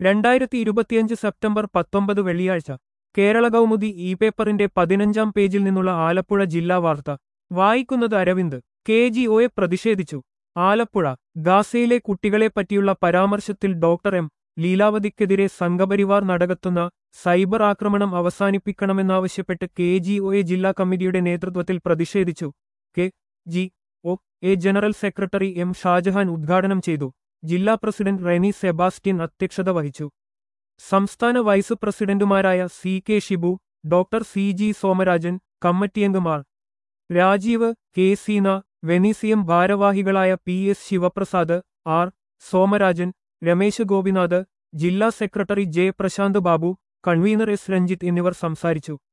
രണ്ടായിരത്തി ഇരുപത്തിയഞ്ച് സെപ്റ്റംബർ പത്തൊമ്പത് വെള്ളിയാഴ്ച കേരള കൗമുദി ഇ പേപ്പറിന്റെ പതിനഞ്ചാം പേജിൽ നിന്നുള്ള ആലപ്പുഴ ജില്ലാ വാർത്ത വായിക്കുന്നത് അരവിന്ദ് കെ ജി ഒയെ പ്രതിഷേധിച്ചു ആലപ്പുഴ ഗാസയിലെ കുട്ടികളെപ്പറ്റിയുള്ള പരാമർശത്തിൽ ഡോക്ടർ എം ലീലാവതിക്കെതിരെ സംഘപരിവാർ നടത്തുന്ന സൈബർ ആക്രമണം അവസാനിപ്പിക്കണമെന്നാവശ്യപ്പെട്ട് കെ ജി ഒ എ ജില്ലാ കമ്മിറ്റിയുടെ നേതൃത്വത്തിൽ പ്രതിഷേധിച്ചു K G O A general secretary M Shajahan ഉദ്ഘാടനം ചെയ്തു ജില്ലാ പ്രസിഡന്റ് റെനി സെബാസ്റ്റ്യൻ അധ്യക്ഷത വഹിച്ചു സംസ്ഥാന വൈസ് പ്രസിഡന്റുമാരായ C K Shibu doctor C G Somarajan കമ്മിറ്റിയംഗമാർ രാജീവ് കെ സീന വെനീസിയം ഭാരവാഹികളായ P S Sivaprasad R Somarajan Ramesh Gopinath ജില്ലാ secretary J Prashanth Babu convener S Ranjith എന്നിവർ സംസാരിച്ചു